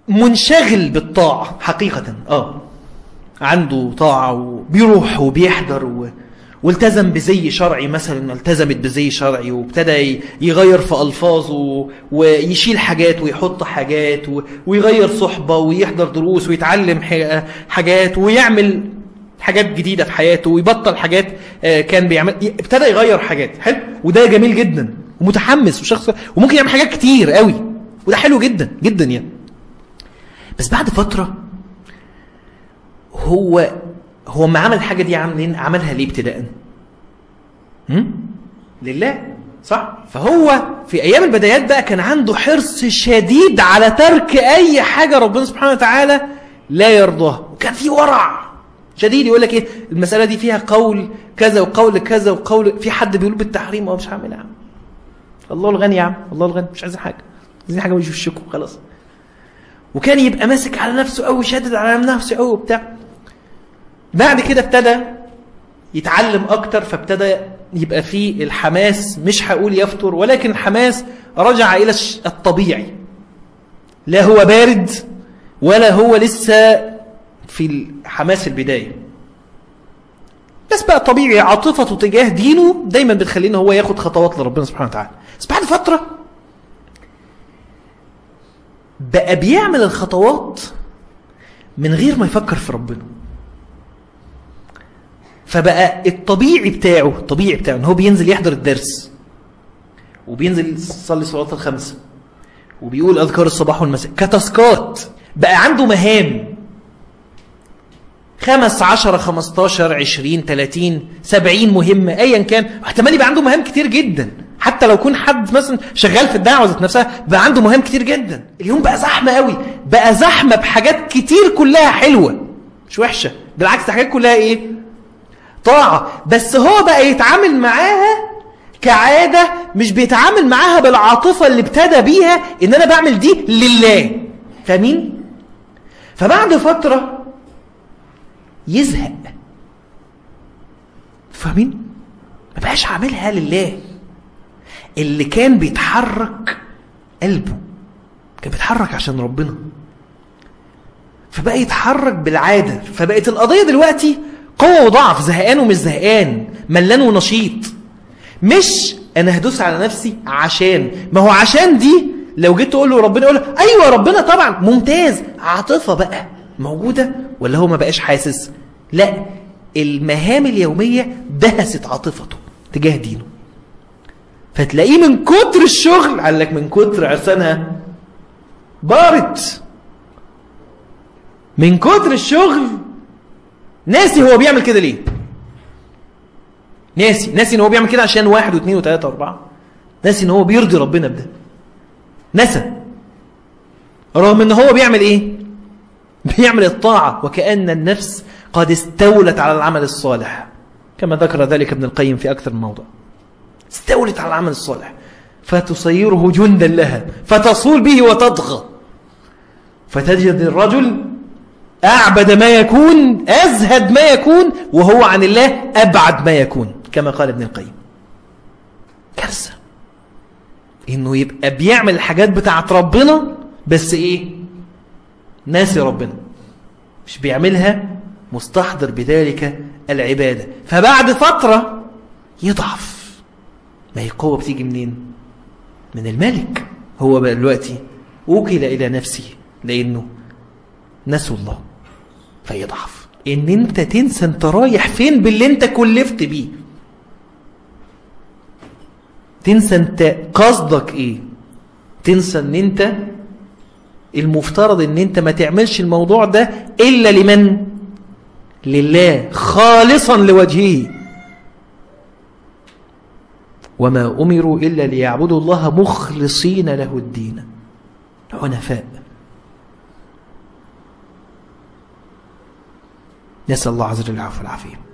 منشغل بالطاعة حقيقة اه عنده طاعة وبيروح وبيحضر و... والتزم بزي شرعي مثلا التزمت بزي شرعي وابتدى يغير في ألفاظه ويشيل حاجات ويحط حاجات و... ويغير صحبة ويحضر دروس ويتعلم ح... حاجات ويعمل حاجات جديدة في حياته ويبطل حاجات كان بيعمل ابتدى يغير حاجات حلو وده جميل جدا ومتحمس وشخص وممكن يعمل حاجات كتير قوي وده حلو جدا جدا يعني بس بعد فترة هو هو ما عمل الحاجة دي عمل عملها ليه ابتداء لله صح فهو في ايام البدايات بقى كان عنده حرص شديد على ترك اي حاجة ربنا سبحانه وتعالى لا يرضاها وكان في ورع شديد يقول لك ايه المسألة دي فيها قول كذا وقول كذا وقول في حد بيقول بالتحريم او مش هعمل يا عم الله الغني يا عم الله الغني مش عايزين حاجة عايزين حاجة ويجي وشكم خلاص وكان يبقى ماسك على نفسه قوي شادد على نفسه قوي وبتاع بعد كده ابتدى يتعلم اكتر فابتدى يبقى فيه الحماس مش هقول يفتر ولكن الحماس رجع الى الطبيعي لا هو بارد ولا هو لسه في الحماس البدايه بس بقى طبيعي عاطفته تجاه دينه دايما بتخليه ان هو ياخد خطوات لربنا سبحانه وتعالى بس بعد فتره بقى بيعمل الخطوات من غير ما يفكر في ربنا فبقى الطبيعي بتاعه الطبيعي بتاعه ان هو بينزل يحضر الدرس وبينزل يصلي صلاه الخمسه وبيقول اذكار الصباح والمساء كتاسكات بقى عنده مهام خمس عشرة خمستاشر عشرين تلاتين سبعين مهمة أيا كان واحتمال يبقى عنده مهام كتير جدا حتى لو يكون حد مثلا شغال في الدعوة ذات نفسها بقى عنده مهام كتير جدا اليوم بقى زحمة قوي بقى زحمة بحاجات كتير كلها حلوة مش وحشة بالعكس حاجات كلها ايه طاعة بس هو بقى يتعامل معاها كعادة مش بيتعامل معاها بالعاطفة اللي ابتدى بيها ان انا بعمل دي لله فاهمين فبعد فترة يزهق فاهمين ما بقاش عاملها لله اللي كان بيتحرك قلبه كان بيتحرك عشان ربنا فبقى يتحرك بالعادة فبقت القضية دلوقتي قوة وضعف زهقان ومش زهقان ملان ونشيط مش انا هدوس على نفسي عشان ما هو عشان دي لو جيت تقول له ربنا يقول له ايوه ربنا طبعا ممتاز عاطفه بقى موجوده ولا هو ما بقاش حاسس لا المهام اليوميه دهست عاطفته تجاه دينه فتلاقيه من كتر الشغل قال لك من كتر عرسانها بارت من كتر الشغل ناسي هو بيعمل كده ليه ناسي ناسي ان هو بيعمل كده عشان واحد واثنين وثلاثة واربعة ناسي ان هو بيرضي ربنا بده نسى رغم ان هو بيعمل ايه بيعمل الطاعة وكأن النفس قد استولت على العمل الصالح كما ذكر ذلك ابن القيم في أكثر من موضع استولت على العمل الصالح فتصيره جندا لها فتصول به وتطغى فتجد الرجل أعبد ما يكون أزهد ما يكون وهو عن الله أبعد ما يكون كما قال ابن القيم كارثة إنه يبقى بيعمل الحاجات بتاعت ربنا بس إيه ناسي ربنا مش بيعملها مستحضر بذلك العبادة فبعد فترة يضعف ما هي القوة بتيجي منين من الملك هو بقى دلوقتي وكل إلى نفسه لأنه نسوا الله فيضعف ان انت تنسى انت رايح فين باللي انت كلفت بيه تنسى انت قصدك ايه تنسى ان انت المفترض ان انت ما تعملش الموضوع ده الا لمن لله خالصا لوجهه وما امروا الا ليعبدوا الله مخلصين له الدين حنفاء نسأل الله عز وجل العفو والعافية